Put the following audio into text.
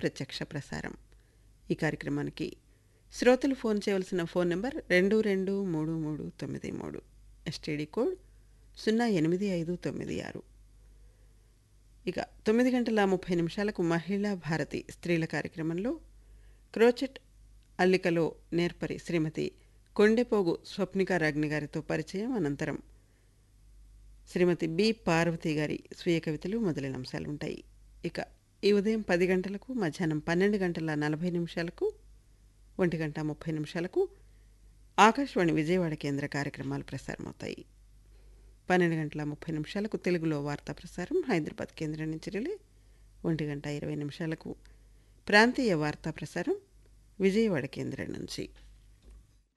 ప్రత్యక్ష ప్రసారం ఈ కార్యక్రమానికి శ్రోతలు ఫోన్ చేయవలసిన ఫోన్ నెంబర్ రెండు రెండు మూడు మూడు తొమ్మిది మూడు ఎస్టీడీ కోడ్ సున్నా ఎనిమిది ఐదు తొమ్మిది ఆరు ఇక తొమ్మిది గంటల ముప్పై నిమిషాలకు మహిళా భారతి స్త్రీల కార్యక్రమంలో క్రోచెట్ అల్లికలో నేర్పరి శ్రీమతి కొండెపోగు స్వప్నిక రాగ్ని గారితో పరిచయం అనంతరం శ్రీమతి బి పార్వతి గారి స్వీయ కవితలు మొదలైన అంశాలు ఉంటాయి ఇక ఈ ఉదయం పది గంటలకు మధ్యాహ్నం పన్నెండు గంటల నలభై నిమిషాలకు ఒంటి గంట ముప్పై నిమిషాలకు ఆకాశవాణి విజయవాడ కేంద్ర కార్యక్రమాలు ప్రసారమవుతాయి పన్నెండు గంటల ముప్పై నిమిషాలకు తెలుగులో వార్తా ప్రసారం హైదరాబాద్ కేంద్రం నుంచి రిలే ఒంటి గంట ఇరవై నిమిషాలకు ప్రాంతీయ వార్తా ప్రసారం విజయవాడ కేంద్రం నుంచి